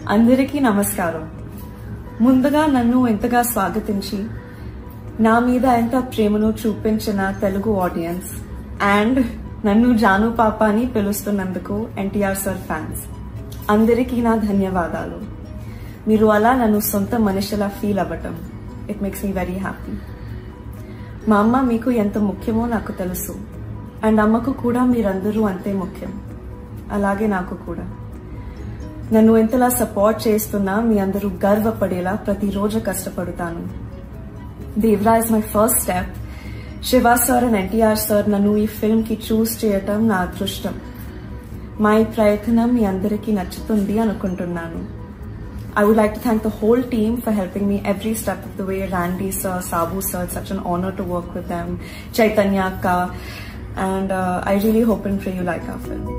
అందరికీ నమస్కారం ముందుగా నన్ను ఎంతగా స్వాగతించి నా మీద ఎంత ప్రేమను చూపించిన తెలుగు ఆడియన్స్ అండ్ నన్ను జాను పాప అని పిలుస్తున్నందుకు ఎన్టీఆర్ సార్ ఫ్యాన్స్ అందరికీ నా ధన్యవాదాలు మీరు అలా నన్ను సొంత మనిషిలా ఫీల్ అవ్వటం it makes me very happy మా అమ్మ మీకు ఎంత ముఖ్యమో నాకు తెలుసు అండ్ అమ్మకు కూడా మీరందరూ అంతే ముఖ్యం అలాగే నాకు కూడా నన్ను ఎంతలా సపోర్ట్ చేస్తున్నా మీ అందరూ గర్వపడేలా ప్రతిరోజు కష్టపడతాను Devara is my first step Shiva sir and NTR sir నన్ను ఈ ఫిల్మ్ కి చూస్ చేయటం నా అదృష్టం మా ఈ ప్రయత్నం మీ అందరికీ నచ్చుతుంది అనుకుంటున్నాను I would like to thank the whole team for helping me every step of the way. Randy sir, Sabu sir, it's such an honor to work with them. Chaitanya Akka. And uh, I really hope and pray you like our film.